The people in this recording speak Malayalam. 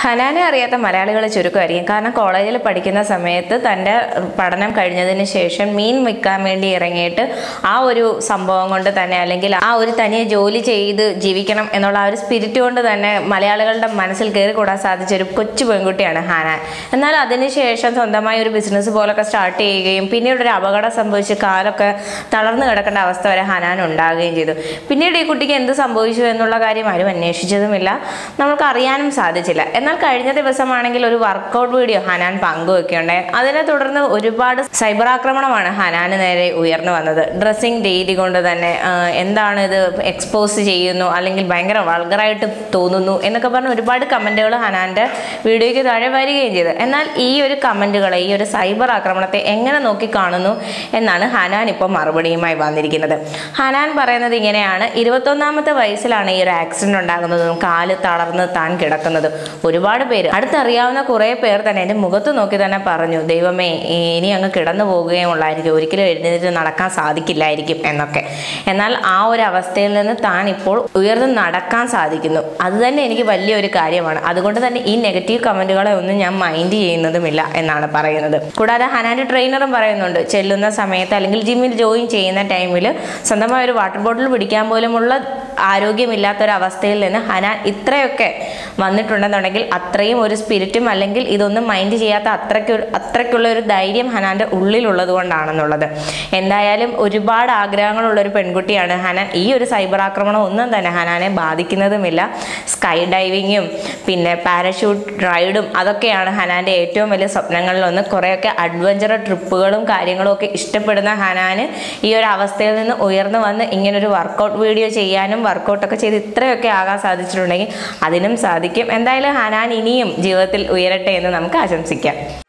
ഹനാനെ അറിയാത്ത മലയാളികൾ ചുരുക്കമായിരിക്കും കാരണം കോളേജിൽ പഠിക്കുന്ന സമയത്ത് തൻ്റെ പഠനം കഴിഞ്ഞതിന് ശേഷം മീൻ വിൽക്കാൻ വേണ്ടി ഇറങ്ങിയിട്ട് ആ ഒരു സംഭവം കൊണ്ട് തന്നെ അല്ലെങ്കിൽ ആ ഒരു തനിയെ ജോലി ചെയ്ത് ജീവിക്കണം എന്നുള്ള ആ ഒരു സ്പിരിറ്റ് കൊണ്ട് തന്നെ മലയാളികളുടെ മനസ്സിൽ കയറിക്കൂടാൻ സാധിച്ച ഒരു കൊച്ചു പെൺകുട്ടിയാണ് ഹാനാൻ എന്നാൽ അതിനുശേഷം സ്വന്തമായി ഒരു ബിസിനസ് പോലൊക്കെ സ്റ്റാർട്ട് ചെയ്യുകയും പിന്നീട് ഒരു അപകടം സംഭവിച്ച് കാലൊക്കെ തളർന്നു കിടക്കേണ്ട അവസ്ഥ വരെ ഹനാൻ ഉണ്ടാകുകയും ചെയ്തു പിന്നീട് ഈ കുട്ടിക്ക് എന്ത് സംഭവിച്ചു എന്നുള്ള കാര്യം ആരും അന്വേഷിച്ചതുമില്ല നമ്മൾക്ക് അറിയാനും സാധിച്ചില്ല എന്നാൽ കഴിഞ്ഞ ദിവസമാണെങ്കിൽ ഒരു വർക്കൗട്ട് വീഡിയോ ഹനാൻ പങ്കുവെക്കുകയുണ്ടായി അതിനെ തുടർന്ന് ഒരുപാട് സൈബർ ആക്രമണമാണ് ഹനാന് നേരെ ഉയർന്നു വന്നത് ഡ്രസ്സിങ് രീതി കൊണ്ട് തന്നെ ആ, എന്താണ് ഇത് എക്സ്പോസ് ചെയ്യുന്നു അല്ലെങ്കിൽ ഭയങ്കര വൾഗറായിട്ട് തോന്നുന്നു എന്നൊക്കെ പറഞ്ഞ് ഒരുപാട് കമൻറ്റുകൾ ഹനാൻ്റെ വീഡിയോയ്ക്ക് താഴെ വരികയും ചെയ്തു എന്നാൽ ഈ ഒരു കമൻറ്റുകളെ ഈ ഒരു സൈബർ ആക്രമണത്തെ എങ്ങനെ നോക്കി കാണുന്നു എന്നാണ് ഹനാൻ ഇപ്പോൾ മറുപടിയുമായി വന്നിരിക്കുന്നത് ഹനാൻ പറയുന്നത് ഇങ്ങനെയാണ് ഇരുപത്തൊന്നാമത്തെ വയസ്സിലാണ് ഈ ഒരു ആക്സിഡന്റ് ഉണ്ടാകുന്നതും കാല് തളർന്ന് താൻ കിടക്കുന്നത് ഒരുപാട് പേര് അടുത്തറിയാവുന്ന കുറേ പേർ തന്നെ എൻ്റെ മുഖത്ത് നോക്കി തന്നെ പറഞ്ഞു ദൈവമേ ഇനി അങ്ങ് കിടന്നു പോകുകയുള്ളായിരിക്കും ഒരിക്കലും എഴുന്നേറ്റ് നടക്കാൻ സാധിക്കില്ലായിരിക്കും എന്നൊക്കെ എന്നാൽ ആ ഒരു അവസ്ഥയിൽ നിന്ന് താൻ ഇപ്പോൾ ഉയർന്ന് നടക്കാൻ സാധിക്കുന്നു അത് തന്നെ എനിക്ക് വലിയൊരു കാര്യമാണ് അതുകൊണ്ട് തന്നെ ഈ നെഗറ്റീവ് കമൻറ്റുകളെ ഒന്നും ഞാൻ മൈൻഡ് ചെയ്യുന്നതുമില്ല എന്നാണ് പറയുന്നത് കൂടാതെ ഹനാൻ്റെ ട്രെയിനറും പറയുന്നുണ്ട് ചെല്ലുന്ന സമയത്ത് അല്ലെങ്കിൽ ജിമ്മിൽ ജോയിൻ ചെയ്യുന്ന ടൈമിൽ സ്വന്തമായ ഒരു വാട്ടർ ബോട്ടിൽ പിടിക്കാൻ പോലുമുള്ള ആരോഗ്യമില്ലാത്തൊരവസ്ഥയിൽ നിന്ന് ഹനാൻ ഇത്രയൊക്കെ വന്നിട്ടുണ്ടെന്നുണ്ടെങ്കിൽ അത്രയും ഒരു സ്പിരിറ്റും അല്ലെങ്കിൽ ഇതൊന്നും മൈൻഡ് ചെയ്യാത്ത അത്രയ്ക്ക് ഒരു- അത്രയ്ക്കുള്ള ഒരു ധൈര്യം ഹനാൻ്റെ ഉള്ളിലുള്ളത് കൊണ്ടാണെന്നുള്ളത് എന്തായാലും ഒരുപാട് ആഗ്രഹങ്ങളുള്ള ഒരു പെൺകുട്ടിയാണ് ഹനാൻ ഈ ഒരു സൈബർ ആക്രമണം ഒന്നും തന്നെ ഹനാനെ ബാധിക്കുന്നതുമില്ല സ്കൈ ഡൈവിങ്ങും പിന്നെ പാരഷൂട്ട് റൈഡും അതൊക്കെയാണ് ഹനാൻ്റെ ഏറ്റവും വലിയ സ്വപ്നങ്ങളിലൊന്ന് കുറേയൊക്കെ അഡ്വഞ്ചർ ട്രിപ്പുകളും കാര്യങ്ങളും ഒക്കെ ഇഷ്ടപ്പെടുന്ന ഹനാന് ഈ ഒരു അവസ്ഥയിൽ നിന്ന് ഉയർന്നു വന്ന് ഇങ്ങനൊരു വർക്കൗട്ട് വീഡിയോ ചെയ്യാനും വർക്കൗട്ടൊക്കെ ചെയ്ത് ഇത്രയൊക്കെ ആകാൻ സാധിച്ചിട്ടുണ്ടെങ്കിൽ അതിനും സാധിക്കും എന്തായാലും ഹനാൻ ഇനിയും ജീവിതത്തിൽ ഉയരട്ടെ എന്ന് നമുക്ക് ആശംസിക്കാം